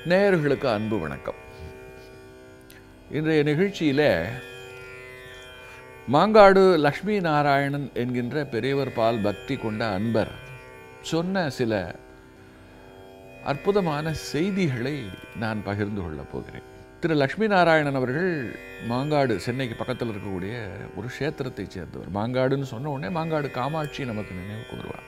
நேயர்களுக்கு அன்பு வணக்கம் இன்றைய நிகழ்ச்சியில் மாங்காடு லக்ஷ்மி நாராயணன் என்கின்ற பெரியவர் பால் பக்தி கொண்ட அன்பர் சொன்ன சில அற்புதமான செய்திகளை நான் பகிர்ந்து கொள்ளப் போகிறேன் திரு லக்ஷ்மி நாராயணன் அவர்கள் மாங்காடு சென்னைக்கு பக்கத்தில் இருக்கக்கூடிய ஒரு க்ஷேத்திரத்தைச் சேர்ந்தவர் மாங்காடுன்னு சொன்ன உடனே மாங்காடு காமாட்சி நமக்கு நினைவுக்கு வருவார்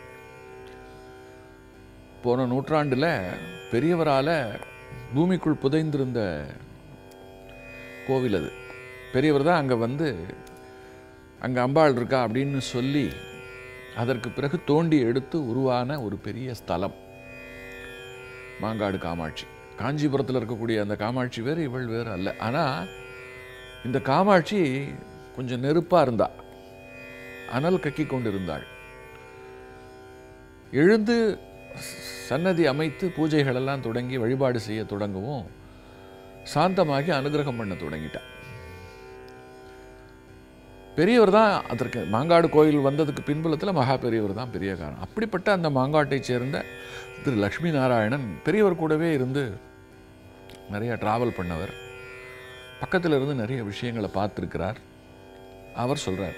போன நூற்றாண்டில் பெரியவரால் பூமிக்குள் புதைந்திருந்த கோவில் அது பெரியவர் தான் அங்கே வந்து அங்கே அம்பாள் இருக்கா அப்படின்னு சொல்லி அதற்கு பிறகு தோண்டி எடுத்து உருவான ஒரு பெரிய ஸ்தலம் மாங்காடு காமாட்சி காஞ்சிபுரத்தில் இருக்கக்கூடிய அந்த காமாட்சி வேறு இவள் வேறு அல்ல ஆனால் இந்த காமாட்சி கொஞ்சம் நெருப்பாக இருந்தா அனல் கக்கி கொண்டிருந்தாள் எழுந்து சன்னதி அமைத்து பூஜைகளெல்லாம் தொடங்கி வழிபாடு செய்ய தொடங்கவும் சாந்தமாகி அனுகிரகம் பண்ண தொடங்கிட்டான் பெரியவர் தான் அதற்கு மாங்காடு கோயில் வந்ததுக்கு பின்புலத்தில் மகா பெரியவர் தான் பெரிய காரணம் அப்படிப்பட்ட அந்த மாங்காட்டைச் சேர்ந்த திரு லக்ஷ்மி நாராயணன் பெரியவர் கூடவே இருந்து நிறைய டிராவல் பண்ணவர் பக்கத்தில் இருந்து நிறைய விஷயங்களை பார்த்துருக்கிறார் அவர் சொல்கிறார்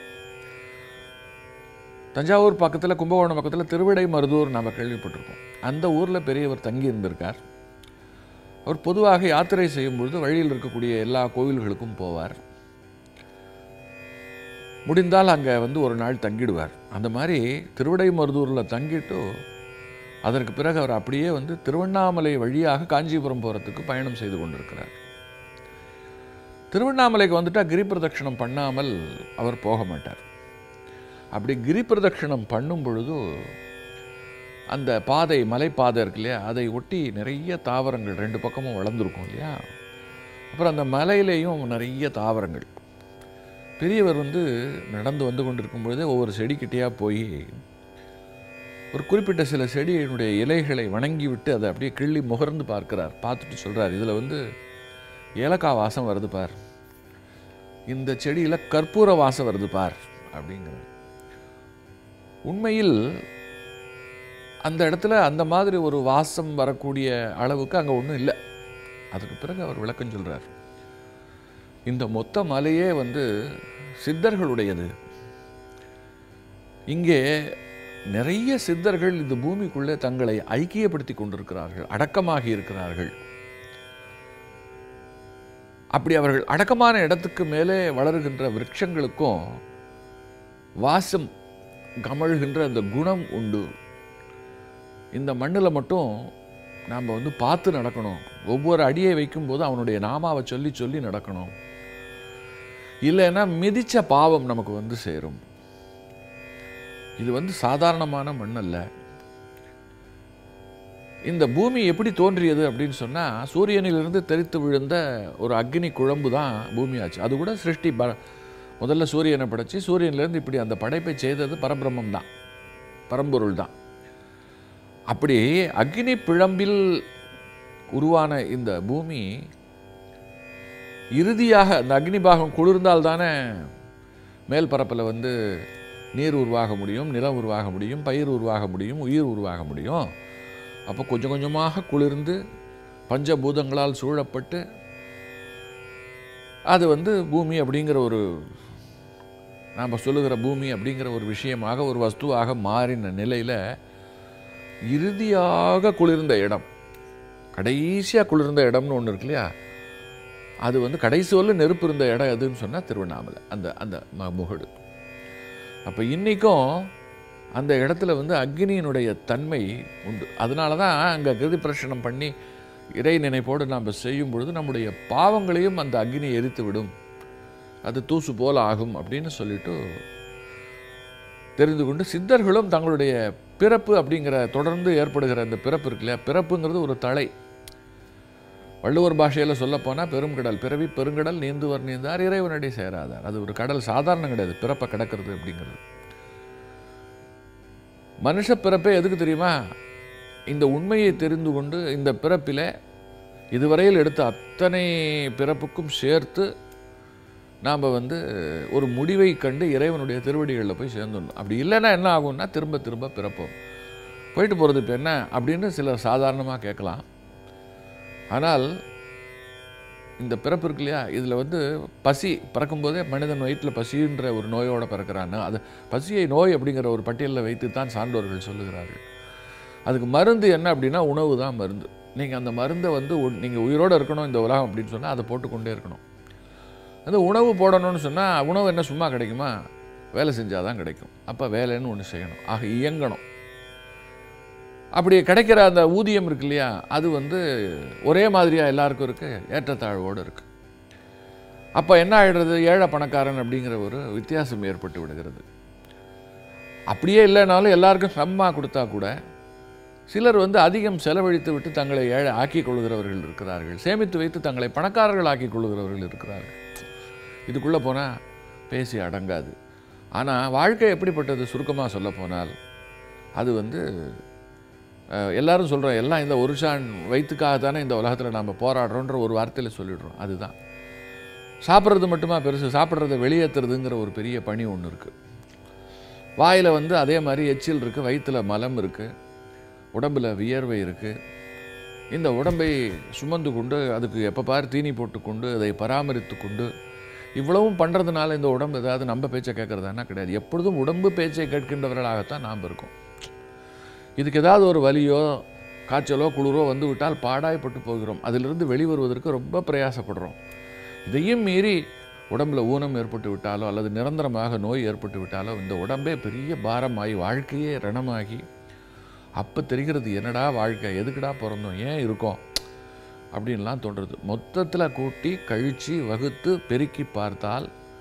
தஞ்சாவூர் பக்கத்தில் கும்பகோணம் பக்கத்தில் திருவிடை மருதூர் நாம் கேள்விப்பட்டிருக்கோம் அந்த ஊரில் பெரியவர் தங்கி இருந்திருக்கார் அவர் பொதுவாக யாத்திரை செய்யும் பொழுது வழியில் இருக்கக்கூடிய எல்லா கோவில்களுக்கும் போவார் முடிந்தால் அங்கே வந்து ஒரு நாள் தங்கிடுவார் அந்த மாதிரி திருவிடை மருதூரில் தங்கிட்டு அதற்கு பிறகு அவர் அப்படியே வந்து திருவண்ணாமலை வழியாக காஞ்சிபுரம் போகிறதுக்கு பயணம் செய்து கொண்டிருக்கிறார் திருவண்ணாமலைக்கு வந்துட்டால் கிரி பிரதட்சணம் பண்ணாமல் அவர் போக மாட்டார் அப்படி கிரி பிரதட்சணம் பண்ணும் பொழுது அந்த பாதை மலைப்பாதை இருக்கு இல்லையா அதை ஒட்டி நிறைய தாவரங்கள் ரெண்டு பக்கமும் வளர்ந்துருக்கும் இல்லையா அப்புறம் அந்த மலையிலேயும் நிறைய தாவரங்கள் பெரியவர் வந்து நடந்து வந்து கொண்டிருக்கும் பொழுதே ஒவ்வொரு செடிக்கிட்டேயாக போய் ஒரு குறிப்பிட்ட சில செடியினுடைய இலைகளை வணங்கி விட்டு அதை அப்படியே கிள்ளி முகர்ந்து பார்க்கிறார் பார்த்துட்டு சொல்கிறார் இதில் வந்து ஏலக்காய் வாசம் வருது பார் இந்த செடியில் கற்பூர வாசம் வருது பார் அப்படிங்கிறார் உண்மையில் அந்த இடத்துல அந்த மாதிரி ஒரு வாசம் வரக்கூடிய அளவுக்கு அங்கே ஒன்றும் இல்லை அதுக்கு பிறகு அவர் விளக்கம் சொல்கிறார் இந்த மொத்த மலையே வந்து சித்தர்களுடையது இங்கே நிறைய சித்தர்கள் இந்த பூமிக்குள்ளே தங்களை ஐக்கியப்படுத்தி கொண்டிருக்கிறார்கள் அடக்கமாகி இருக்கிறார்கள் அப்படி அவர்கள் அடக்கமான இடத்துக்கு மேலே வளருகின்ற விருட்சங்களுக்கும் வாசம் கமழ்கின்ற அந்த குணம் உண்டு இந்த மண்ணில் மட்டும் நாம் வந்து பார்த்து நடக்கணும் ஒவ்வொரு அடியை வைக்கும்போது அவனுடைய நாமாவை சொல்லி சொல்லி நடக்கணும் இல்லைன்னா மிதித்த பாவம் நமக்கு வந்து சேரும் இது வந்து சாதாரணமான மண் அல்ல இந்த பூமி எப்படி தோன்றியது அப்படின்னு சொன்னால் சூரியனிலிருந்து தெரித்து விழுந்த ஒரு அக்னி குழம்பு தான் பூமி ஆச்சு அது கூட சிருஷ்டி ப முதல்ல சூரியனை படைச்சு சூரியன்லேருந்து இப்படி அந்த படைப்பை செய்தது பரபிரம்மம் தான் பரம்பொருள் தான் அப்படி அக்னி பிழம்பில் உருவான இந்த பூமி இறுதியாக அந்த அக்னி பாகம் குளிர்ந்தால் தானே மேல் பரப்பில் வந்து நீர் உருவாக முடியும் நிலம் உருவாக முடியும் பயிர் உருவாக முடியும் உயிர் உருவாக முடியும் அப்போ கொஞ்சம் கொஞ்சமாக குளிர்ந்து பஞ்சபூதங்களால் சூழப்பட்டு அது வந்து பூமி அப்படிங்கிற ஒரு நாம் சொல்லுகிற பூமி அப்படிங்கிற ஒரு விஷயமாக ஒரு வஸ்துவாக மாறின நிலையில் இறுதியாக குளிர்ந்த இடம் கடைசியாக குளிர்ந்த இடம்னு ஒன்று இருக்கு இல்லையா அது வந்து கடைசி வரல நெருப்பு இருந்த இடம் எதுன்னு சொன்னால் திருவண்ணாமலை அந்த அந்த ம- முகடு அப்போ இன்றைக்கும் அந்த இடத்துல வந்து அக்னியினுடைய தன்மை உண்டு அதனால தான் அங்கே கிருதி பிரசனம் பண்ணி இறை நினைப்போடு நாம் செய்யும் பொழுது நம்முடைய பாவங்களையும் அந்த அக்னி எரித்து விடும் அது தூசு போல ஆகும் அப்படின்னு சொல்லிட்டு தெரிந்து கொண்டு சித்தர்களும் தங்களுடைய பிறப்பு அப்படிங்கிற தொடர்ந்து ஏற்படுகிற அந்த பிறப்பு இருக்கு இல்லையா பிறப்புங்கிறது ஒரு தலை வள்ளுவர் பாஷையில் சொல்லப்போனால் பெருங்கடல் பிறவி பெருங்கடல் நீந்துவர் நீந்தார் இறைவனடி சேராதார் அது ஒரு கடல் சாதாரணம் கிடையாது பிறப்பை கிடக்கிறது அப்படிங்கிறது மனுஷ பிறப்பே எதுக்கு தெரியுமா இந்த உண்மையை தெரிந்து கொண்டு இந்த பிறப்பில் இதுவரையில் எடுத்த அத்தனை பிறப்புக்கும் சேர்த்து நாம் வந்து ஒரு முடிவை கண்டு இறைவனுடைய திருவடிகளில் போய் சேர்ந்துடணும் அப்படி இல்லைன்னா என்ன ஆகும்னா திரும்ப திரும்ப பிறப்போம் போயிட்டு போகிறது இப்போ என்ன அப்படின்னு சிலர் சாதாரணமாக கேட்கலாம் ஆனால் இந்த பிறப்பு இருக்கு இல்லையா இதில் வந்து பசி பிறக்கும்போதே மனிதன் வயிற்றில் பசின்ற ஒரு நோயோடு பிறக்கிறான்னு அது பசியை நோய் அப்படிங்கிற ஒரு பட்டியலில் வைத்து தான் சான்றோர்கள் சொல்லுகிறார்கள் அதுக்கு மருந்து என்ன அப்படின்னா உணவு தான் மருந்து நீங்கள் அந்த மருந்தை வந்து நீங்கள் உயிரோடு இருக்கணும் இந்த உலகம் அப்படின்னு சொன்னால் அதை போட்டுக்கொண்டே இருக்கணும் அந்த உணவு போடணும்னு சொன்னால் உணவு என்ன சும்மா கிடைக்குமா வேலை செஞ்சால் தான் கிடைக்கும் அப்போ வேலைன்னு ஒன்று செய்யணும் ஆக இயங்கணும் அப்படி கிடைக்கிற அந்த ஊதியம் இருக்கு இல்லையா அது வந்து ஒரே மாதிரியாக எல்லாருக்கும் இருக்குது ஏற்றத்தாழ்வோடு இருக்குது அப்போ என்ன ஆகிடுறது ஏழை பணக்காரன் அப்படிங்கிற ஒரு வித்தியாசம் ஏற்பட்டு விடுகிறது அப்படியே இல்லைனாலும் எல்லாருக்கும் சம்மா கொடுத்தா கூட சிலர் வந்து அதிகம் செலவழித்து விட்டு தங்களை ஏழை ஆக்கிக் கொள்கிறவர்கள் இருக்கிறார்கள் சேமித்து வைத்து தங்களை பணக்காரர்கள் ஆக்கிக் கொள்கிறவர்கள் இருக்கிறார்கள் இதுக்குள்ளே போனால் பேசி அடங்காது ஆனால் வாழ்க்கை எப்படிப்பட்டது சுருக்கமாக சொல்ல போனால் அது வந்து அஹ், எல்லாரும் சொல்கிறோம் எல்லாம் இந்த ஒரு சான் வயிற்றுக்காக தானே இந்த உலகத்தில் நாம் போராடுறோன்ற ஒரு வார்த்தையில் சொல்லிடுறோம் அதுதான் சாப்பிட்றது மட்டுமா பெருசு சாப்பிட்றத வெளியேற்றுறதுங்கிற ஒரு பெரிய பணி ஒன்று இருக்குது வாயில் வந்து அதே மாதிரி எச்சில் இருக்குது வயிற்றில் மலம் இருக்குது உடம்பில் வியர்வை இருக்குது இந்த உடம்பை சுமந்து கொண்டு அதுக்கு எப்போ பார் தீனி போட்டுக்கொண்டு அதை பராமரித்து கொண்டு இவ்வளவும் பண்ணுறதுனால இந்த உடம்பு ஏதாவது நம்ம பேச்சை கேட்குறதானா கிடையாது எப்பொழுதும் உடம்பு பேச்சை கேட்கின்றவர்களாகத்தான் நாம் இருக்கோம் இதுக்கு ஏதாவது ஒரு வலியோ காய்ச்சலோ குளிரோ வந்து விட்டால் பாடாய்ப்பட்டு போகிறோம் அதிலிருந்து வெளிவருவதற்கு ரொம்ப பிரயாசப்படுறோம் இதையும் மீறி உடம்புல ஊனம் ஏற்பட்டு விட்டாலோ அல்லது நிரந்தரமாக நோய் ஏற்பட்டு விட்டாலோ இந்த உடம்பே பெரிய பாரமாகி வாழ்க்கையே ரணமாகி அப்போ தெரிகிறது என்னடா வாழ்க்கை எதுக்குடா பிறந்தோம் ஏன் இருக்கோம் அப்படின்லாம் தோன்றுறது மொத்தத்தில் கூட்டி கழித்து வகுத்து பெருக்கி பார்த்தால்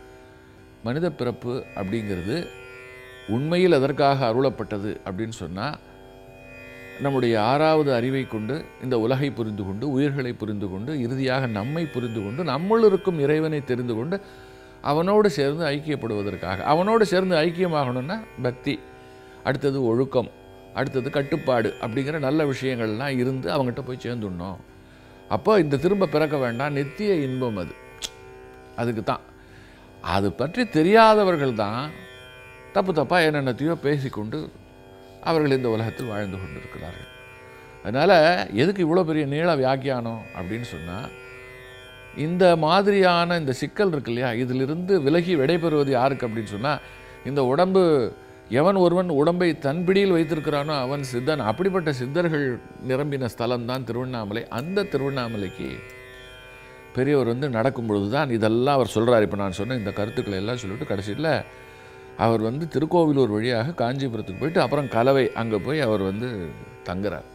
மனித பிறப்பு அப்படிங்கிறது உண்மையில் எதற்காக அருளப்பட்டது அப்படின்னு சொன்னால் நம்முடைய ஆறாவது அறிவை கொண்டு இந்த உலகை புரிந்து கொண்டு உயிர்களை புரிந்து கொண்டு இறுதியாக நம்மை புரிந்து கொண்டு நம்முள் இருக்கும் இறைவனை தெரிந்து கொண்டு அவனோடு சேர்ந்து ஐக்கியப்படுவதற்காக அவனோடு சேர்ந்து ஐக்கியமாகணும்னா பக்தி அடுத்தது ஒழுக்கம் அடுத்தது கட்டுப்பாடு அப்படிங்கிற நல்ல விஷயங்கள்லாம் இருந்து அவங்ககிட்ட போய் சேர்ந்துடணும் அப்போ இந்த திரும்ப பிறக்க வேண்டாம் நித்திய இன்பம் அது அதுக்கு தான் அது பற்றி தெரியாதவர்கள் தான் தப்பு தப்பாக என்னென்னத்தையோ பேசிக்கொண்டு அவர்கள் இந்த உலகத்தில் வாழ்ந்து கொண்டிருக்கிறார்கள் அதனால் எதுக்கு இவ்வளோ பெரிய நீள வியாக்கியானம் அப்படின்னு சொன்னால் இந்த மாதிரியான இந்த சிக்கல் இருக்கு இல்லையா இதிலிருந்து விலகி விடைபெறுவது யாருக்கு அப்படின்னு சொன்னால் இந்த உடம்பு எவன் ஒருவன் உடம்பை தன் பிடியில் வைத்திருக்கிறானோ அவன் சித்தன் அப்படிப்பட்ட சித்தர்கள் நிரம்பின ஸ்தலம்தான் திருவண்ணாமலை அந்த திருவண்ணாமலைக்கு பெரியவர் வந்து நடக்கும் பொழுது தான் இதெல்லாம் அவர் சொல்கிறார் இப்போ நான் சொன்ன இந்த கருத்துக்களை எல்லாம் சொல்லிட்டு கடைசியில் அவர் வந்து திருக்கோவிலூர் வழியாக காஞ்சிபுரத்துக்கு போயிட்டு அப்புறம் கலவை அங்கே போய் அவர் வந்து தங்குறார்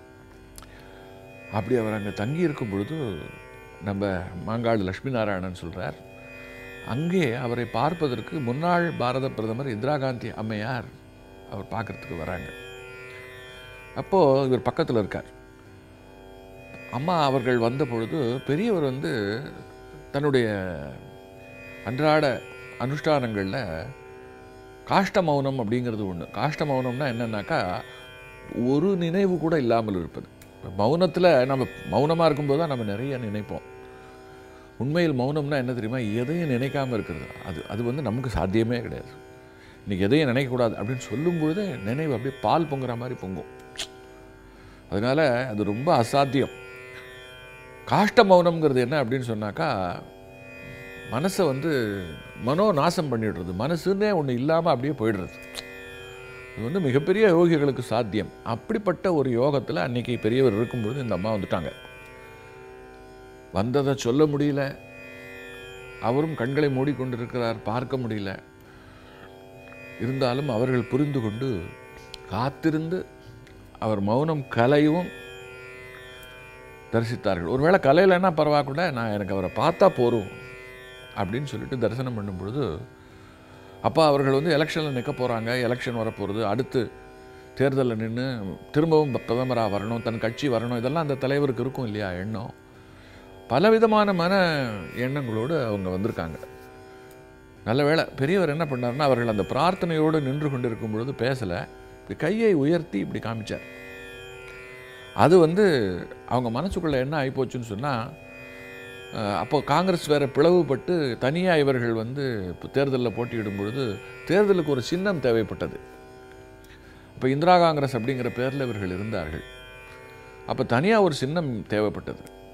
அப்படி அவர் அங்கே தங்கி இருக்கும் பொழுது நம்ம மாங்காடு லட்சுமி நாராயணன் சொல்கிறார் அங்கே அவரை பார்ப்பதற்கு முன்னாள் பாரத பிரதமர் இந்திரா காந்தி அம்மையார் அவர் பார்க்கறதுக்கு வராங்க அப்போது இவர் பக்கத்தில் இருக்கார் அம்மா அவர்கள் வந்த பொழுது பெரியவர் வந்து தன்னுடைய அன்றாட அனுஷ்டானங்களில் காஷ்ட மௌனம் அப்படிங்கிறது ஒன்று காஷ்ட மௌனம்னா என்னன்னாக்கா ஒரு நினைவு கூட இல்லாமல் இருப்பது மௌனத்தில் நம்ம மௌனமாக இருக்கும்போது தான் நம்ம நிறைய நினைப்போம் உண்மையில் மௌனம்னா என்ன தெரியுமா எதையும் நினைக்காம இருக்கிறது அது அது வந்து நமக்கு சாத்தியமே கிடையாது இன்னைக்கு எதையும் நினைக்கக்கூடாது அப்படின்னு சொல்லும்பொழுது நினைவு அப்படியே பால் பொங்குற மாதிரி பொங்கும் அதனால் அது ரொம்ப அசாத்தியம் காஷ்ட மௌனம்ங்கிறது என்ன அப்படின்னு சொன்னாக்கா மனசை வந்து மனோ நாசம் பண்ணிடுறது மனசுன்னே ஒன்று இல்லாமல் அப்படியே போயிடுறது இது வந்து மிகப்பெரிய யோகிகளுக்கு சாத்தியம் அப்படிப்பட்ட ஒரு யோகத்தில் அன்னைக்கு பெரியவர் இருக்கும்பொழுது இந்த அம்மா வந்துட்டாங்க வந்ததை சொல்ல முடியல அவரும் கண்களை மூடிக்கொண்டிருக்கிறார் பார்க்க முடியல இருந்தாலும் அவர்கள் புரிந்து கொண்டு காத்திருந்து அவர் மௌனம் கலையும் தரிசித்தார்கள் ஒருவேளை கலையிலன்னா பரவா கூட நான் எனக்கு அவரை பார்த்தா போரும் அப்படின்னு சொல்லிட்டு தரிசனம் பண்ணும் பொழுது அப்போ அவர்கள் வந்து எலெக்ஷனில் நிற்க போகிறாங்க எலெக்ஷன் வரப்போகிறது அடுத்து தேர்தலில் நின்று திரும்பவும் பிரதமராக வரணும் தன் கட்சி வரணும் இதெல்லாம் அந்த தலைவருக்கு இருக்கும் இல்லையா எண்ணம் பலவிதமான மன எண்ணங்களோடு அவங்க வந்திருக்காங்க நல்ல வேளை பெரியவர் என்ன பண்ணாருன்னா அவர்கள் அந்த பிரார்த்தனையோடு நின்று கொண்டிருக்கும் பொழுது பேசலை இப்படி கையை உயர்த்தி இப்படி காமிச்சார் அது வந்து அவங்க மனசுக்குள்ளே என்ன ஆகிப்போச்சுன்னு சொன்னால் அப்போ காங்கிரஸ் வேற பிளவுபட்டு தனியாக இவர்கள் வந்து இப்போ தேர்தலில் போட்டியிடும் பொழுது தேர்தலுக்கு ஒரு சின்னம் தேவைப்பட்டது இப்போ இந்திரா காங்கிரஸ் அப்படிங்கிற பேரில் இவர்கள் இருந்தார்கள் அப்போ தனியாக ஒரு சின்னம் தேவைப்பட்டது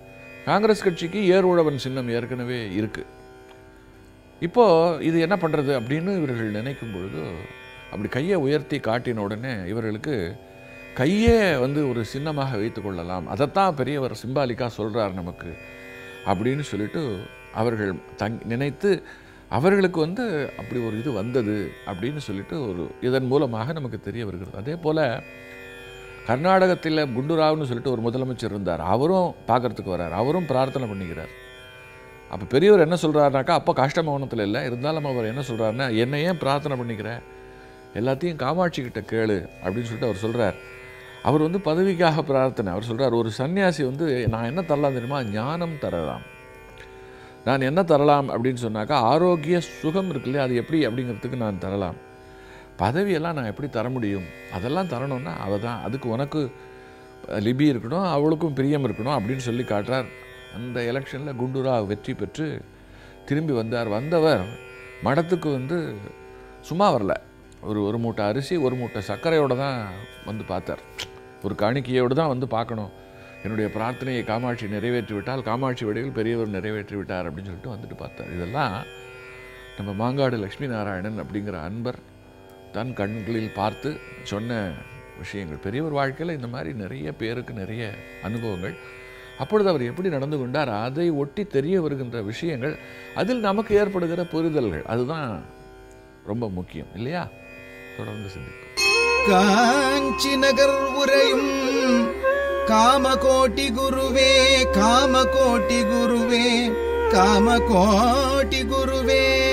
காங்கிரஸ் கட்சிக்கு ஏர் உழவன் சின்னம் ஏற்கனவே இருக்கு இப்போ இது என்ன பண்றது அப்படின்னு இவர்கள் நினைக்கும் பொழுது அப்படி கையை உயர்த்தி காட்டின உடனே இவர்களுக்கு கையே வந்து ஒரு சின்னமாக வைத்துக் கொள்ளலாம் அதைத்தான் பெரியவர் சிம்பாலிக்கா சொல்றார் நமக்கு அப்படின்னு சொல்லிட்டு அவர்கள் தங் நினைத்து அவர்களுக்கு வந்து அப்படி ஒரு இது வந்தது அப்படின்னு சொல்லிட்டு ஒரு இதன் மூலமாக நமக்கு தெரிய வருகிறது அதே போல கர்நாடகத்தில் குண்டுராவ்னு சொல்லிட்டு ஒரு முதலமைச்சர் இருந்தார் அவரும் பார்க்கறதுக்கு வரார் அவரும் பிரார்த்தனை பண்ணிக்கிறார் அப்போ பெரியவர் என்ன சொல்கிறாருனாக்கா அப்போ காஷ்டமௌனத்தில் இல்லை இருந்தாலும் அவர் என்ன சொல்கிறாருன்னா என்னை ஏன் பிரார்த்தனை பண்ணிக்கிற எல்லாத்தையும் காமாட்சி கிட்ட கேளு அப்படின்னு சொல்லிட்டு அவர் சொல்கிறார் அவர் வந்து பதவிக்காக பிரார்த்தனை அவர் சொல்கிறார் ஒரு சன்னியாசி வந்து நான் என்ன தரலாம் தெரியுமா ஞானம் தரலாம் நான் என்ன தரலாம் அப்படின்னு சொன்னாக்கா ஆரோக்கிய சுகம் இருக்கு இல்லையா அது எப்படி அப்படிங்கிறதுக்கு நான் தரலாம் பதவியெல்லாம் நான் எப்படி தர முடியும் அதெல்லாம் தரணும்னா அவள் தான் அதுக்கு உனக்கு லிபி இருக்கணும் அவளுக்கும் பிரியம் இருக்கணும் அப்படின்னு சொல்லி காட்டுறார் அந்த எலெக்ஷனில் குண்டுரா வெற்றி பெற்று திரும்பி வந்தார் வந்தவர் மடத்துக்கு வந்து சும்மா வரல ஒரு ஒரு மூட்டை அரிசி ஒரு மூட்டை சர்க்கரையோடு தான் வந்து பார்த்தார் ஒரு காணிக்கையோடு தான் வந்து பார்க்கணும் என்னுடைய பிரார்த்தனையை காமாட்சி நிறைவேற்றி விட்டால் காமாட்சி வடிவில் பெரியவர் நிறைவேற்றி விட்டார் அப்படின்னு சொல்லிட்டு வந்துட்டு பார்த்தார் இதெல்லாம் நம்ம மாங்காடு லக்ஷ்மி நாராயணன் அப்படிங்கிற அன்பர் தன் கண்களில் பார்த்து சொன்ன விஷயங்கள் பெரியவர் வாழ்க்கையில் இந்த மாதிரி நிறைய பேருக்கு நிறைய அனுபவங்கள் அப்பொழுது அவர் எப்படி நடந்து கொண்டார் அதை ஒட்டி தெரிய வருகின்ற விஷயங்கள் அதில் நமக்கு ஏற்படுகிற புரிதல்கள் அதுதான் ரொம்ப முக்கியம் இல்லையா தொடர்ந்து சிந்திப்போம் காஞ்சி நகர் உரையும் காமகோட்டி குருவே காமகோட்டி குருவே காமகோட்டி குருவே